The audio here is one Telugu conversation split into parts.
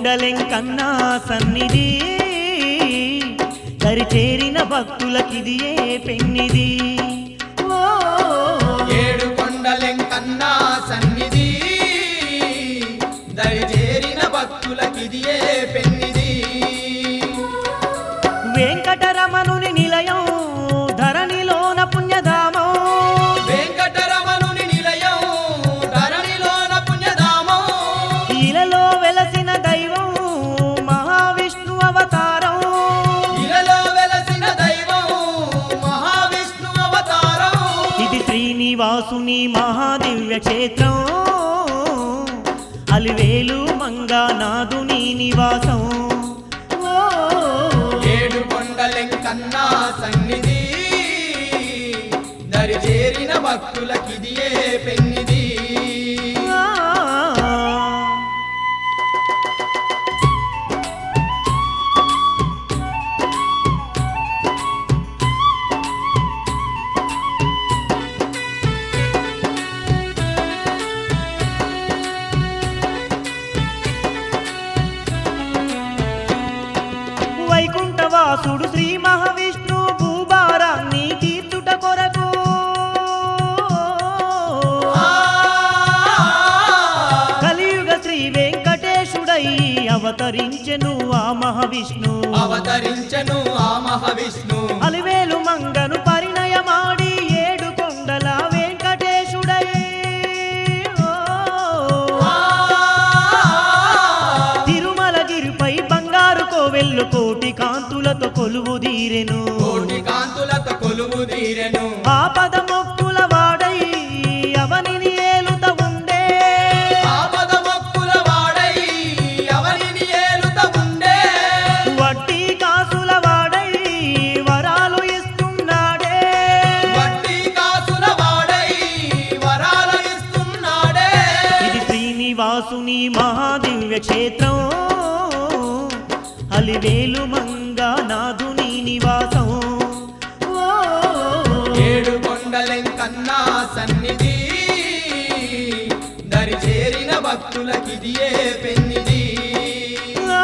కొండలెంకన్నా సన్నిధి దరి చేరిన భక్తులకిది ఏ పెన్నిది ఓ ఏడు కొండలెంకన్నా సన్నిధి దరిచేరిన భక్తులకిదియే పెన్నిది వెంకటరమణుని నిలయం ధరణిలోన పుణ్యధామం వెంకటరమణుని నిలయం ధరణిలోన పుణ్యధామం ఇలలో వెలసిన దైవం మహావిష్ణు అవతారం ఇలలో వెలసిన దైవం మహావిష్ణు అవతారం ఇది శ్రీనివాసుని మహాదివ్య క్షేత్రం అలివేలు మంగానాథుని నివాసం ఓ ఏడు కొండలెంకన్నా సన్నిధి దరిచేరిన భక్తులకిదియే పెన్నిది ఆ. వైకుంఠవాసుడు శ్రీ మహావిష్ణు భూభారాన్ని తీర్చుట కొరకు కలియుగ శ్రీ వెంకటేశుడై అవతరించెను ఆ మహావిష్ణు అవతరించను ఆ మహావిష్ణు అలివేలు మంగను పరిణయమాడి ఏడు కొండల వెంకటేశుడై ఓ. తిరుమలగిరిపై బంగారు కోవెల్లు కోటి కాంతులతో కొలువు దీరెను కోటి కాంతులతో కొలువు తీరెను ఆపద మొక్కుల వాడై అవనిని ఏలుత ఉండే ఆపద మొక్కుల వాడై ఎవరిని ఏలుత ఉండే వడ్డీ కాసుల వాడై వరాలు ఇస్తున్నాడే వడ్డీ కాసుల వాడై వరాలు ఇస్తున్నాడే ఇది శ్రీనివాసుని మహాదివ్య క్షేత్రం అలివేలు మంగా నాదుని నివాసం ఓ. ఏడు కొండలెంకన్నా సన్నిధి దరిచేరిన భక్తులకిదియే పెన్నిది ఆ.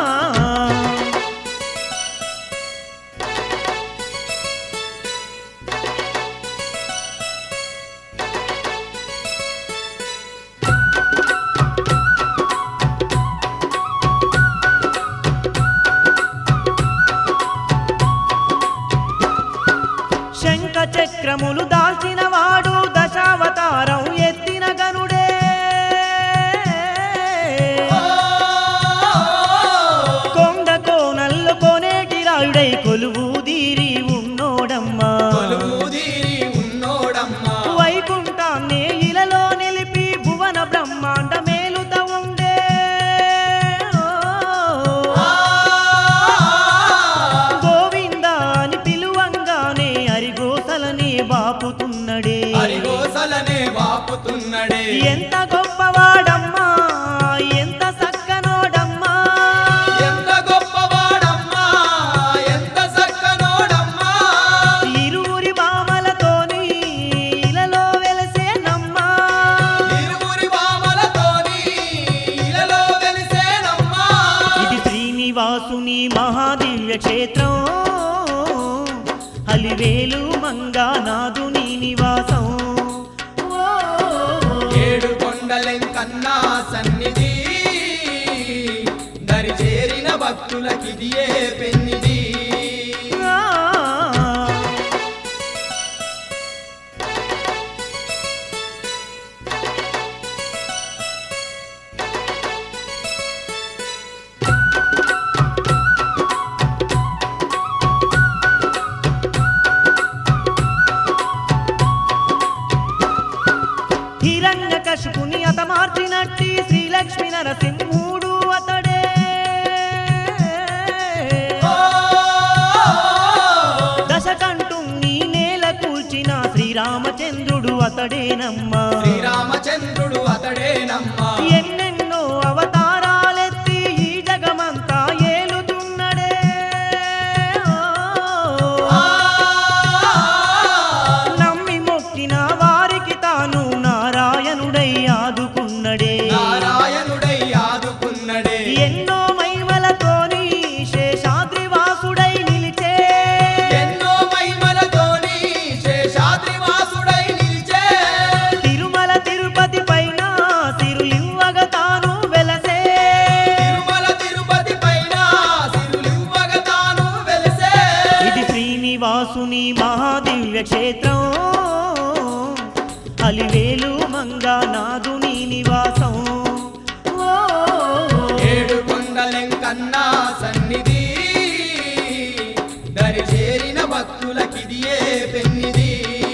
శంఖ చక్రములు దాల్చిన వాడు దశావతారం ఎత్తిన గనుడే కొండ కోనల్లు కొనేటి రాయుడై కొలువు దీరి ఉన్నోడమ్మా కొలువుదీరి ఉన్నోడమ్మా వైకుంఠాన్ని ఇలలో నిలిపి భువన బ్రహ్మాండ మేలుత ఉండే గోవింద అని పిలువంగానే అరిగోసలని బాపుతున్నడే హరిగోసలనే బాపుతున్నడే ఎంత గొప్పవాడమ్మా ఎంత సక్కనోడమ్మా ఎంత గొప్పవాడమ్మా ఎంత చక్కనోడమ్మా ఇరువురి బామలతోని ఇలలో వెలసేనమ్మా ఇరువురి వామలతోని ఇలలో వెలిసేనమ్మా ఇది శ్రీనివాసుని మహాదివ్య క్షేత్రం అలివేలు మంగానాథుని నివాసం ఓ. ఏడు కొండలెంకన్నా సన్నిధి దరిచేరిన భక్తులకిదియే పెన్నిది ఆ. హిరణ్య కశుపుని అత మార్చినట్టి శ్రీలక్ష్మి నరసింహుడు అతడే దశకంఠుణ్ణి నేల కూల్చిన శ్రీరామచంద్రుడు అతడేనమ్మా శ్రీరామచంద్రుడు అతడేనమ్మా ఎన్నెన్నో అవతారాలెత్తి ఈ జగమంతా ఏలుతున్నడే నమ్మి మొక్కిన వారికి తాను నారాయణుడై ఆదుకున్నడే నారాయణుడై ఆదుకున్నడే ఎన్నో అలివేలు మంగానాథుని నివాసం ఓ, ఏడు కొండలెంకన్నా సన్నిధి దరి చేరిన భక్తులకిదియే పెన్నిది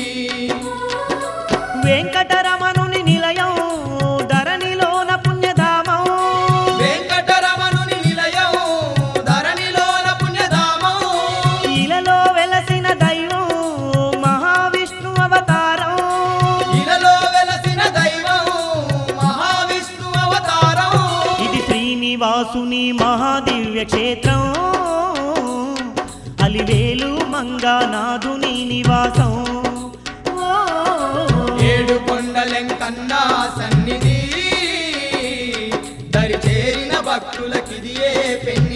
వెంకటరమణుని నిలయం ధరణిలోన పుణ్యధామం వెంకటరమణుని నిలయం ధరణిలోన పుణ్యధామం ఇలలో వెలసిన దైవం మహావిష్ణు అవతారం ఇలలో వెలసిన దైవం మహావిష్ణు అవతారం ఇది శ్రీనివాసుని మహాదివ్య క్షేత్రం అలివేలు మంగానాథుని నివాసం ఓ, ఏడు కొండలెంకన్నా సన్నిధి దరి చేరిన భక్తులకిదియే పెన్నిది